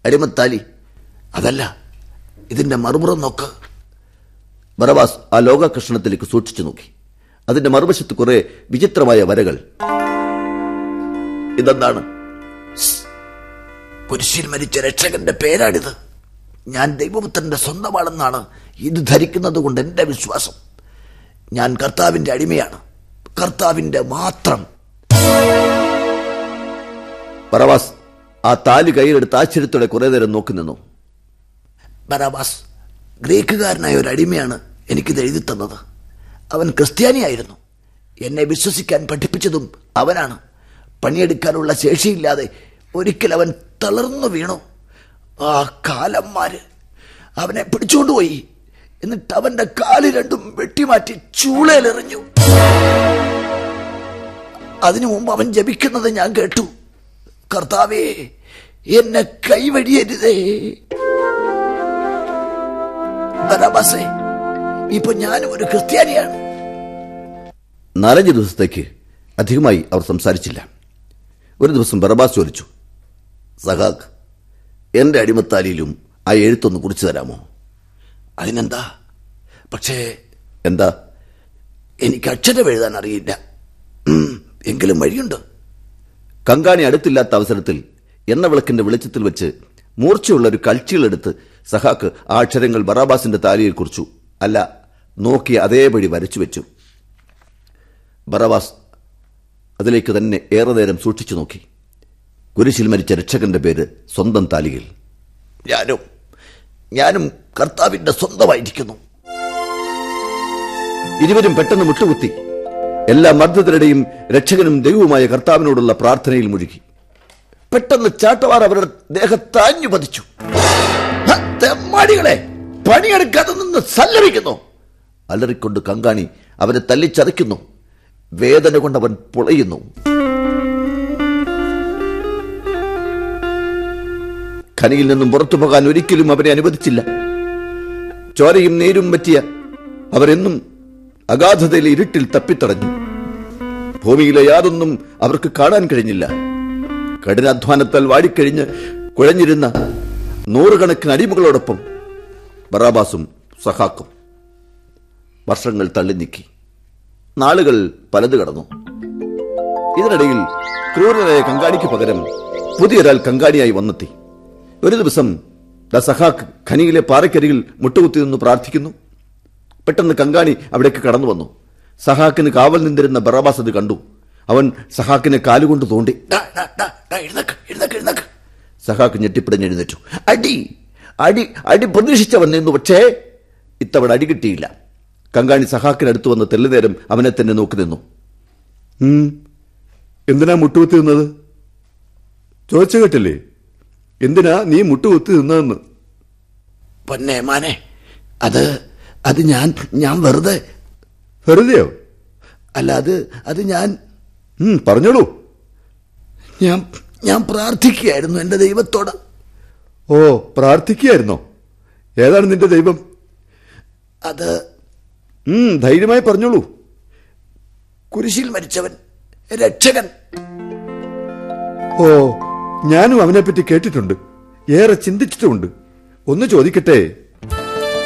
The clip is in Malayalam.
അടിമത്താലി അതല്ല ഇതിന്റെ മറുപുറം നോക്ക് ബറബാസ് ആ ലോകാകർഷണത്തിലേക്ക് സൂക്ഷിച്ചു നോക്കി അതിന്റെ മറുവശത്ത് കുറെ വിചിത്രമായ വരകൾ ഇതെന്താണ് സ്. കുരിശിൽ മരിച്ച രക്ഷകന്റെ പേരാണിത് ഞാൻ ദൈവപുത്രന്റെ സ്വന്തമാണെന്നാണ് ഇത് ധരിക്കുന്നത് കൊണ്ട് എന്റെ വിശ്വാസം ഞാൻ കർത്താവിന്റെ അടിമയാണ് കർത്താവിന്റെ മാത്രം ബറബാസ് ആ താലി കയ്യിലെടുത്ത് ആശ്ചര്യത്തോടെ കുറെ നേരം നോക്കി നിന്നു ബറാബാസ് ഗ്രീക്കുകാരനായ ഒരു അടിമയാണ് എനിക്കിത് എഴുതി തന്നത് അവൻ ക്രിസ്ത്യാനിയായിരുന്നു എന്നെ വിശ്വസിക്കാൻ പഠിപ്പിച്ചതും അവനാണ് പണിയെടുക്കാനുള്ള ശേഷിയില്ലാതെ ഒരിക്കൽ അവൻ തളർന്നു വീണു ആ കാലന്മാര് അവനെ പിടിച്ചുകൊണ്ടുപോയി എന്നിട്ട് അവന്റെ കാല് രണ്ടും വെട്ടിമാറ്റി ചൂളയിലെറിഞ്ഞു അതിനു മുമ്പ് അവൻ ജപിക്കുന്നത് ഞാൻ കേട്ടു കർത്താവേ എന്നെ കൈവഴിയരുതേ ബറാബാസേ ഇപ്പൊ ഞാനും ഒരു ക്രിസ്ത്യാനിയാണ് നാലഞ്ച് ദിവസത്തേക്ക് അധികമായി അവർ സംസാരിച്ചില്ല ഒരു ദിവസം ബറബാസ് ചോദിച്ചു സഹാഖ് എന്റെ അടിമത്താലിയിലും ആ എഴുത്തൊന്ന് കുറിച്ചു തരാമോ അതിനെന്താ പക്ഷേ എന്താ എനിക്ക് അക്ഷരം എഴുതാൻ അറിയില്ല ഉം, എങ്കിലും വഴിയുണ്ട് കങ്കാണി അടുത്തില്ലാത്ത അവസരത്തിൽ എണ്ണ വിളക്കിന്റെ വെളിച്ചത്തിൽ വെച്ച് മൂർച്ചയുള്ള ഒരു കൾച്ചികളെടുത്ത് സഹാക്ക് ആ അക്ഷരങ്ങൾ ബറാബാസിന്റെ താലിയിൽ കുറിച്ചു അല്ല നോക്കി അതേപടി വരച്ചു വെച്ചു ബറാബാസ് അതിലേക്ക് തന്നെ ഏറെ നേരം സൂക്ഷിച്ചു നോക്കി കുരിശിൽ മരിച്ച രക്ഷകന്റെ പേര് സ്വന്തം താലിയിൽ ഞാനും ഞാനും കർത്താവിന്റെ സ്വന്തമായിരിക്കുന്നു ഇരുവരും പെട്ടെന്ന് മുട്ടുകുത്തി എല്ലാ മർദ്ദത്തിനിടെയും രക്ഷകനും ദൈവവുമായ കർത്താവിനോടുള്ള പ്രാർത്ഥനയിൽ മുഴുകി പെട്ടെന്ന് ചാട്ടവാർ അവരുടെ ദേഹത്താഞ്ഞു പതിച്ചു ഹ, തെമ്മാടികളെ പണിയെടുക്കാതെ നിന്ന് സല്ലപിക്കുന്നു അലറിക്കൊണ്ട് കങ്കാണി അവരെ തല്ലിച്ചതയ്ക്കുന്നു വേദന കൊണ്ട് അവൻ പൊളയുന്നു ഖനിയിൽ നിന്നും പുറത്തു പോകാൻ ഒരിക്കലും അവരെ അനുവദിച്ചില്ല ചോരയും നീരും പറ്റിയ അവരെന്നും അഗാധതയിലെ ഇരുട്ടിൽ തപ്പിത്തടഞ്ഞു ഭൂമിയിലെ യാതൊന്നും അവർക്ക് കാണാൻ കഴിഞ്ഞില്ല കഠിനാധ്വാനത്താൽ വാടിക്കഴിഞ്ഞ് കുഴഞ്ഞിരുന്ന നൂറുകണക്കിന് അടിമകളോടൊപ്പം ബറാബാസും സഹാക്കും വർഷങ്ങൾ തള്ളി നീക്കി നാളുകൾ പലത് കടന്നു ഇതിനിടയിൽ ക്രൂരനായ കങ്കാണിക്ക് പകരം പുതിയൊരാൾ കങ്കാണിയായി വന്നെത്തി ഒരു ദിവസം ദ സഹാക്ക് ഖനിയിലെ പാറയ്ക്കരികിൽ മുട്ടുകുത്തി നിന്ന് പ്രാർത്ഥിക്കുന്നു പെട്ടെന്ന് കങ്കാണി അവിടേക്ക് കടന്നു വന്നു സഹാക്കിന് കാവൽ നിന്നിരുന്ന ബറാബാസ് അത് കണ്ടു അവൻ സഹാക്കിനെ കാലുകൊണ്ട് തോണ്ടി "ഡാ, ഡാ, ഡാ, ഡാ, എഴുന്നേക്ക്, എഴുന്നേക്ക്, എഴുന്നേക്ക്." സഹാക്ക് ഞെട്ടിപ്പിടഞ്ഞ് എഴുന്നേറ്റു അടി അടി അടി പ്രതീക്ഷിച്ചവൻ നിന്നു പക്ഷേ ഇത്തവണ അടി കിട്ടിയില്ല കങ്കാണി സഹാക്കിനടുത്ത് വന്ന് തെല്ലുനേരം അവനെ തന്നെ നോക്കി നിന്നു ഉം. എന്തിനാ മുട്ടുകുത്തി നിന്നത് ചോദിച്ചു കേട്ടില്ലേ എന്തിനാ നീ മുട്ടുകുത്തി നിന്നതെന്ന് പൊന്നെ മാനെ അത് അത് ഞാൻ ഞാൻ വെറുതെ വെറുതെയോ അല്ല അത് അത് ഞാൻ ഉം, പറഞ്ഞോളൂ ഞാൻ ഞാൻ പ്രാർത്ഥിക്കുകയായിരുന്നു എന്റെ ദൈവത്തോട് ഓ പ്രാർത്ഥിക്കുകയായിരുന്നോ ഏതാണ് നിന്റെ ദൈവം അത് ഉം, ധൈര്യമായി പറഞ്ഞോളൂ കുരിശിൽ മരിച്ചവൻ രക്ഷകൻ ഓ ഞാനും അവനെപ്പറ്റി കേട്ടിട്ടുണ്ട് ഏറെ ചിന്തിച്ചിട്ടുമുണ്ട് ഒന്ന് ചോദിക്കട്ടെ